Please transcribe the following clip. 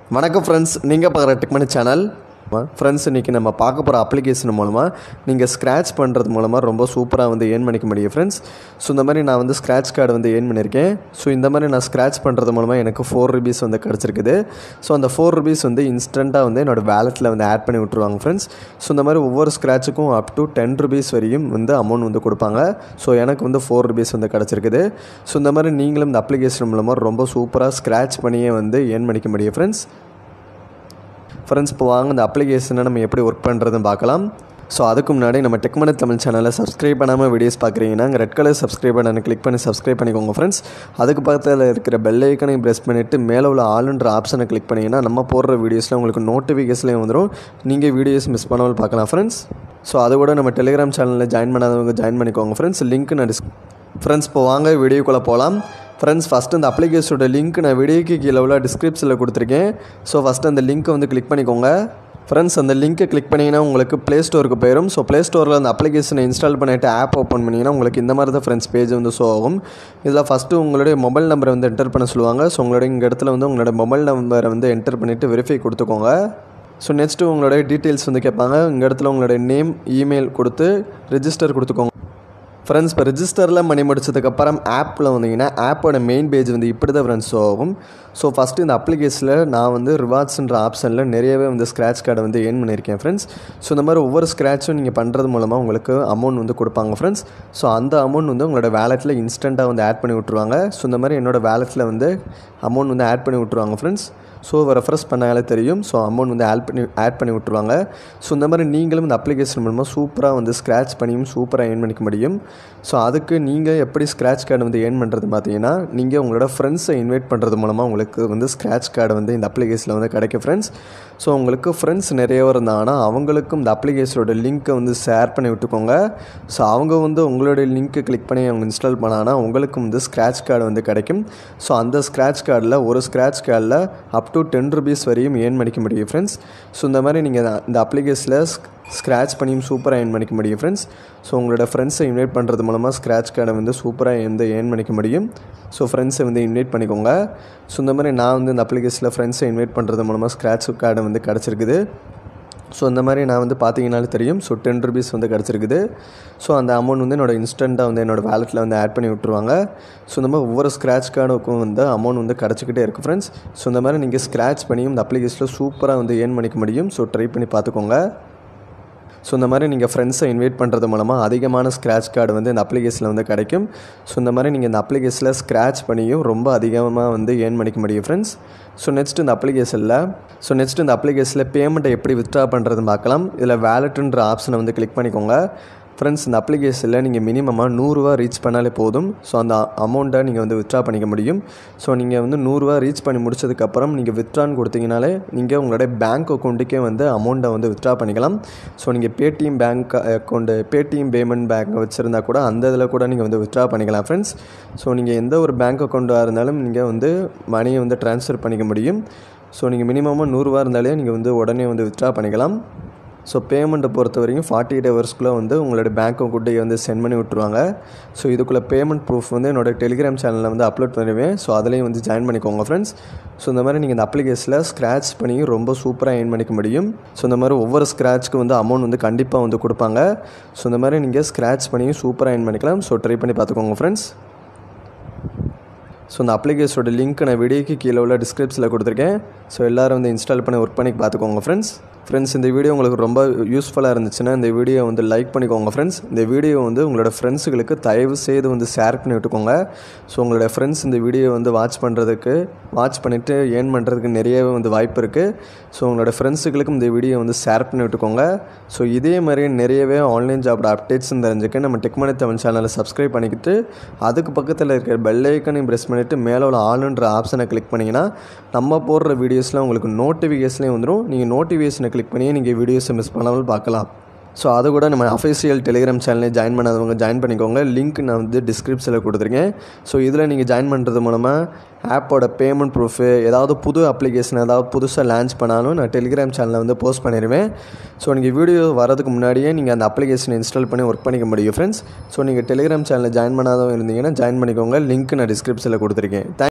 வணக்கம் ஃப்ரெண்ட்ஸ் நீங்கள் பார்க்குற டெக்மனி சேனல் ஃப்ரெண்ட்ஸ் இன்றைக்கி நம்ம பார்க்க போகிற அப்ளிகேஷன் மூலமாக நீங்கள் ஸ்க்ராட்ச் பண்ணுறது மூலமாக ரொம்ப சூப்பராக வந்து ஏர்ன் பண்ணிக்க முடியும் ஃப்ரெண்ட்ஸ் ஸோ இந்த மாதிரி நான் வந்து ஸ்க்ராட்ச் கார்டு வந்து ஏர்ன் பண்ணியிருக்கேன் ஸோ இந்த மாதிரி நான் ஸ்க்ராட்ச் பண்ணுறது மூலமாக எனக்கு ஃபோர் ருபீஸ் வந்து கிடச்சிருக்குது ஸோ அந்த ஃபோர் ருபீஸ் வந்து இன்ஸ்டண்ட்டாக வந்து என்னோடய வேலெட்டில் வந்து ஆட் பண்ணி விட்ருவாங்க ஃப்ரெண்ட்ஸ் ஸோ இந்த மாதிரி ஒவ்வொரு ஸ்க்ராட்சுக்கும் அப் டு டென் ருபீஸ் வரையும் வந்து அமௌண்ட் வந்து கொடுப்பாங்க ஸோ எனக்கு வந்து ஃபோர் ருபீஸ் வந்து கிடச்சிருக்குது ஸோ இந்த மாதிரி நீங்களும் இந்த அப்ளிகேஷன் மூலமாக ரொம்ப சூப்பராக ஸ்க்ராட்ச் பண்ணியே வந்து ஏர்ன் பண்ணிக்க முடியும் ஃப்ரெண்ட்ஸ் ஃப்ரெண்ட்ஸ் இப்போ வாங்க இந்த அப்ளிகேஷனை நம்ம எப்படி ஒர்க் பண்ணுறதுன்னு பார்க்கலாம் ஸோ அதுக்கு முன்னாடி நம்ம டெக்மனி தமிழ் சேனலை சப்ஸ்கிரைப் பண்ணாமல் வீடியோஸ் பார்க்குறீங்கன்னா அங்கே ரெட் கலர் சப்ஸ்கிரைப் பண்ண கிளிக் பண்ணி சப்ஸ்கிரைப் பண்ணிக்கோங்க ஃப்ரெண்ட்ஸ் அதுக்கு பக்கத்தில் இருக்கிற பெல் ஐக்கனையும் ப்ரெஸ் பண்ணிவிட்டு மேலே உள்ள ஆளுன்ற ஆப்ஷனை கிளிக் பண்ணிங்கன்னா நம்ம போடுற வீடியோஸில் உங்களுக்கு நோட்டிஃபிகேஷன்லேயும் வந்துடும் நீங்கள் வீடியோஸ் மிஸ் பண்ணாமல் பார்க்கலாம் ஃப்ரெண்ட்ஸ் ஸோ அதை கூட நம்ம டெலிகிராம் சேனலில் ஜாயின் பண்ணாதவங்க ஜாயின் பண்ணிக்கோங்க ஃப்ரெண்ட்ஸ் லிங்க் நான் டிஸ் ஃப்ரெண்ட்ஸ் இப்போ வாங்க வீடியோக்குள்ளே போகலாம் ஃப்ரெண்ட்ஸ் ஃபஸ்ட்டு இந்த அப்ளிகேஷனோட லிங்க் நான் வீடியோக்கு கீழே உள்ள டிஸ்கிரிப்ஷனில் கொடுத்துருக்கேன் ஸோ ஃபஸ்ட்டு அந்த லிங்க்கை வந்து கிளிக் பண்ணிக்கோங்க ஃப்ரெண்ட்ஸ் அந்த லிங்க்கை கிளிக் பண்ணிங்கன்னா உங்களுக்கு ப்ளே ஸ்டோருக்கு போயிடும் ஸோ ப்ளே ஸ்டோரில் அந்த அப்ளிகேஷனை இன்ஸ்டால் பண்ணிவிட்டு ஆப் ஓப்பன் பண்ணிங்கன்னா உங்களுக்கு இந்த மாதிரி தான் ஃப்ரெண்ட்ஸ் பேஜ் வந்து ஷோ ஆகும் இதில் ஃபஸ்ட்டு உங்களுடைய மொபைல் நம்பரை வந்து என்டர் பண்ண சொல்லுவாங்க ஸோ உங்களுடைய இங்கே இடத்துல வந்து உங்களோட மொபைல் நம்பரை வந்து என்டர் பண்ணிவிட்டு வெரிஃபை கொடுத்துக்கோங்க ஸோ நெக்ஸ்ட்டு உங்களுடைய டீட்டெயில்ஸ் வந்து கேட்பாங்க இங்கே இடத்துல உங்களுடைய நேம் இமெயில் கொடுத்து ரெஜிஸ்டர் கொடுத்துக்கோங்க ஃப்ரெண்ட்ஸ் இப்போ ரிஜிஸ்டரில் பண்ணி முடிச்சதுக்கப்புறம் ஆப்பில் வந்தீங்கன்னா ஆப்போட மெயின் பேஜ் வந்து இப்படி தான் ஃப்ரெண்ட்ஸ் ஆகும் ஸோ ஃபஸ்ட்டு இந்த அப்ளிகேஷனில் நான் வந்து ரிவார்ட்ஸ்ன்ற ஆப்ஷனில் நிறையவே வந்து ஸ்க்ராட்ச் கார்டை வந்து ஏர்ன் பண்ணியிருக்கேன் ஃப்ரெண்ட்ஸ் ஸோ இந்த மாதிரி ஒவ்வொரு ஸ்க்ராட்சும் நீங்கள் பண்ணுறது மூலமாக உங்களுக்கு அமௌண்ட் வந்து கொடுப்பாங்க ஃப்ரெண்ட்ஸ் ஸோ அந்த அமௌண்ட் வந்து உங்களோட வேலெட்டில் இன்ஸ்டண்ட்டாக வந்து ஆட் பண்ணி விட்ருவாங்க ஸோ இந்த மாதிரி என்னோடய வேலெட்டில் வந்து அமௌண்ட் வந்து ஆட் பண்ணி விட்ருவாங்க ஃப்ரெண்ட்ஸ் ஸோ ரெஃப்ரெஷ் பண்ணாலே தெரியும் ஸோ அமௌண்ட் வந்து ஆட் பண்ணி ஆட் பண்ணி விட்ருவாங்க ஸோ இந்த மாதிரி நீங்களும் இந்த அப்ளிகேஷன் மூலமாக சூப்பராக வந்து ஸ்க்ராட்ச் பண்ணியும் சூப்பராக ஏர்ன் பண்ணிக்க முடியும் ஸோ அதுக்கு நீங்கள் எப்படி ஸ்க்ராட்ச் கார்டு வந்து ஏர்ன் பண்ணுறது பார்த்தீங்கன்னா நீங்கள் உங்களோட ஃப்ரெண்ட்ஸை இன்வைட் பண்ணுறது மூலமாக உங்களுக்கு வந்து ஸ்க்ராட்ச் கார்டு வந்து இந்த அப்ளிகேஷனில் வந்து கிடைக்கும் ஃப்ரெண்ட்ஸ் ஸோ உங்களுக்கு ஃப்ரெண்ட்ஸ் நிறைய இருந்தாங்கன்னா அவங்களுக்கும் இந்த அப்ளிகேஷனோட லிங்க்கை வந்து ஷேர் பண்ணி விட்டுக்கோங்க ஸோ அவங்க வந்து உங்களுடைய லிங்க்கை கிளிக் பண்ணி அவங்க இன்ஸ்டால் பண்ணாங்கன்னா உங்களுக்கும் வந்து ஸ்க்ராட்ச் கார்டு வந்து கிடைக்கும் ஸோ அந்த ஸ்க்ராட்ச் கார்டில் ஒரு ஸ்க்ராட்ச் கார்டில் அப் டு டென் ருபீஸ் வரையும் ஏர்ன் பண்ணிக்க முடியும் ஃப்ரெண்ட்ஸ் ஸோ இந்த மாதிரி நீங்கள் இந்த அப்ளிகேஷனில் ஸ்க்ராட்ச் பண்ணியும் சூப்பராக ஏர்ன் பண்ணிக்க முடியும் ஃப்ரெண்ட்ஸ் ஸோ உங்களோட ஃப்ரெண்ட்ஸை இன்வைட் பண்ணுறது மூலமாக ஸ்க்ராட்ச் கார்டை வந்து சூப்பராக வந்து ஏர்ன் பண்ணிக்க முடியும் ஸோ ஃப்ரெண்ட்ஸை வந்து இன்வைட் பண்ணிக்கோங்க ஸோ இந்த மாதிரி நான் வந்து இந்த அப்ளிகேஷனில் ஃப்ரெண்ட்ஸை இன்வைட் பண்ணுறது மூலமாக ஸ்க்ராட்ச் கார்டை வந்து கிடச்சிருக்குது ஸோ இந்த மாதிரி நான் வந்து பார்த்தீங்கனாலே தெரியும் ஸோ டென் ருபீஸ் வந்து கிடச்சிருக்குது ஸோ அந்த அமௌண்ட் வந்து என்னோடய இன்ஸ்டண்ட்டாக வந்து என்னோடய வேலெட்டில் வந்து ஆட் பண்ணி விட்ருவாங்க ஸோ இந்த மாதிரி ஒவ்வொரு ஸ்க்ராட்ச் கார்டுக்கும் வந்து அமௌண்ட் வந்து கிடச்சிக்கிட்டே இருக்குது ஃப்ரெண்ட்ஸ் ஸோ இந்த மாதிரி நீங்கள் ஸ்க்ராட்ச் பண்ணியும் இந்த அப்ளிகேஷனில் சூப்பராக வந்து ஏர்ன் பண்ணிக்க முடியும் ஸோ ட்ரை பண்ணி பார்த்துக்கோங்க ஸோ இந்த மாதிரி நீங்கள் ஃப்ரெண்ட்ஸை இன்வைட் பண்ணுறது மூலமாக அதிகமான ஸ்க்ராட்ச் கார்டு வந்து இந்த அப்ளிகேஷனில் வந்து கிடைக்கும் ஸோ இந்த மாதிரி நீங்கள் இந்த அப்ளிகேஷனில் ஸ்க்ராட்ச் பண்ணியும் ரொம்ப அதிகமாக வந்து ஏர்ன் பண்ணிக்க முடியும் ஃப்ரெண்ட்ஸ் ஸோ நெக்ஸ்ட் இந்த அப்ளிகேஷனில் ஸோ நெக்ஸ்ட் இந்த அப்ளிகேஷனில் பேமெண்ட்டை எப்படி வித்ட்ரா பண்ணுறதுன்னு பார்க்கலாம் இதில் வேலெட்டுன்ற ஆப்ஷனை வந்து கிளிக் பண்ணிக்கோங்க ஃப்ரெண்ட்ஸ் இந்த அப்ளிகேஷனில் நீங்கள் மினிமமாக நூறுரூவா ரீச் பண்ணாலே போதும் ஸோ அந்த அமௌண்ட்டை நீங்கள் வந்து வித்ட்ரா பண்ணிக்க முடியும் ஸோ நீங்கள் வந்து நூறுரூவா ரீச் பண்ணி முடிச்சதுக்கப்புறம் நீங்கள் வித்ட்ரான்னு கொடுத்தீங்கனாலே நீங்கள் உங்களுடைய பேங்க் அக்கௌண்ட்டுக்கே வந்து அமௌண்ட்டை வந்து வித்ட்ரா பண்ணிக்கலாம் ஸோ நீங்கள் Paytm bank account Paytm payment bank வச்சுருந்தா கூட அந்த இதில் கூட நீங்கள் வந்து வித்ட்ரா பண்ணிக்கலாம் ஃப்ரெண்ட்ஸ் ஸோ நீங்கள் எந்த ஒரு பேங்க் அக்கௌண்ட்டாக இருந்தாலும் நீங்கள் வந்து மணியை வந்து ட்ரான்ஸ்ஃபர் பண்ணிக்க முடியும் ஸோ நீங்கள் மினிமமாக நூறுரூவா இருந்தாலே நீங்கள் வந்து உடனே வந்து வித்ட்ரா பண்ணிக்கலாம் ஸோ பேமெண்ட்டை பொறுத்த வரைக்கும் ஃபார்ட்டி எயிட் ஹவர்ஸ்க்குள்ளே வந்து உங்களோட பேங்க் அக்கௌண்ட்டை வந்து சென்ட் பண்ணி விட்ருவாங்க ஸோ இதுக்குள்ளே பேமெண்ட் ப்ரூஃப் வந்து என்னோடய டெலிகிராம் சேனலில் வந்து அப்லோட் பண்ணுவேன் ஸோ அதுலேயும் வந்து ஜாயின் பண்ணிக்கோங்க ஃப்ரெண்ட்ஸ் ஸோ இந்த மாதிரி நீங்கள் இந்த அப்ளிகேஷனில் ஸ்க்ராட்ச் பண்ணி ரொம்ப சூப்பராக ஏர்ன் பண்ணிக்க முடியும் ஸோ இந்த மாதிரி ஒவ்வொரு ஸ்க்ராட்ச்க்கு வந்து அமௌண்ட் வந்து கண்டிப்பாக வந்து கொடுப்பாங்க ஸோ இந்த மாதிரி நீங்கள் ஸ்க்ராட்ச் பண்ணியும் சூப்பராக ஏர்ன் பண்ணிக்கலாம் ஸோ ட்ரை பண்ணி பார்த்துக்கோங்க ஃப்ரெண்ட்ஸ் ஸோ இந்த அப்ளிகேஷனோட லிங்க் நான் வீடியோக்கு கீழே உள்ள டிஸ்கிரிப்ஷனில் கொடுத்துருக்கேன் ஸோ எல்லோரும் வந்து இன்ஸ்டால் பண்ணி ஒர்க் பண்ணி பார்த்துக்கோங்க ஃப்ரெண்ட்ஸ் ஃப்ரெண்ட்ஸ் இந்த வீடியோ உங்களுக்கு ரொம்ப யூஸ்ஃபுல்லாக இருந்துச்சுன்னா இந்த வீடியோ வந்து லைக் பண்ணிக்கோங்க ஃப்ரெண்ட்ஸ் இந்த வீடியோ வந்து உங்களோட ஃப்ரெண்ட்ஸுகளுக்கு தயவு செய்து வந்து ஷேர் பண்ணி விட்டுக்கோங்க ஸோ உங்களோட ஃப்ரெண்ட்ஸ் இந்த வீடியோ வந்து வாட்ச் பண்ணுறதுக்கு வாட்ச் பண்ணிவிட்டு ஏர்ன் பண்ணுறதுக்கு நிறையவே வந்து வாய்ப்பு இருக்குது ஸோ உங்களோட ஃப்ரெண்ட்ஸுகளுக்கும் இந்த வீடியோ வந்து ஷேர் பண்ணி விட்டுக்கோங்க ஸோ இதே மாதிரி நிறையவே ஆன்லைன் ஜாபோட அப்டேட்ஸ் தெரிஞ்சுக்க நம்ம டெக்மனி தமிழ் சேனலை சப்ஸ்கிரைப் பண்ணிக்கிட்டு அதுக்கு பக்கத்தில் இருக்கிற பெல் ஐக்கனையும் ப்ரெஸ் பண்ணிவிட்டு மேலே உள்ள ஆளுன்ற ஆப்ஷனை கிளிக் பண்ணிங்கன்னா நம்ம போடுற வீடியோஸில் உங்களுக்கு நோட்டிஃபிகேஷனே வந்துடும் நீங்கள் நோட்டிஃபிகேஷனை கிளிக் பண்ணி நீங்கள் வீடியோஸை மிஸ் பண்ணாமல் பார்க்கலாம் ஸோ அது கூட நம்ம அஃபிஷியல் டெலிகிராம் சேனலே ஜாயின் பண்ணாதவங்க ஜாயின் பண்ணிக்கோங்க லிங்க் நான் வந்து டிஸ்கிரிப்ஷனில் கொடுத்துருக்கேன் ஸோ இதில் நீங்கள் ஜாயின் பண்ணுறது மூலமாக ஆப்போட பேமெண்ட் ப்ரூஃபு ஏதாவது புது அப்ளிகேஷன் ஏதாவது புதுசாக லான்ச் பண்ணாலும் நான் டெலிகிராம் சேனலில் வந்து போஸ்ட் பண்ணிடுவேன் ஸோ நீங்கள் வீடியோ வரதுக்கு முன்னாடியே நீங்கள் அந்த அப்ளிகேஷனை இன்ஸ்டால் பண்ணி ஒர்க் பண்ணிக்க முடியும் ஃப்ரெண்ட்ஸ் ஸோ நீங்கள் டெலிகிராம் சேனலில் ஜாயின் பண்ணாதவங்க இருந்தீங்கன்னா ஜாயின் பண்ணிக்கோங்க லிங்க் நான் டிஸ்கிரிப்ஷனில் கொடுத்துருக்கேன்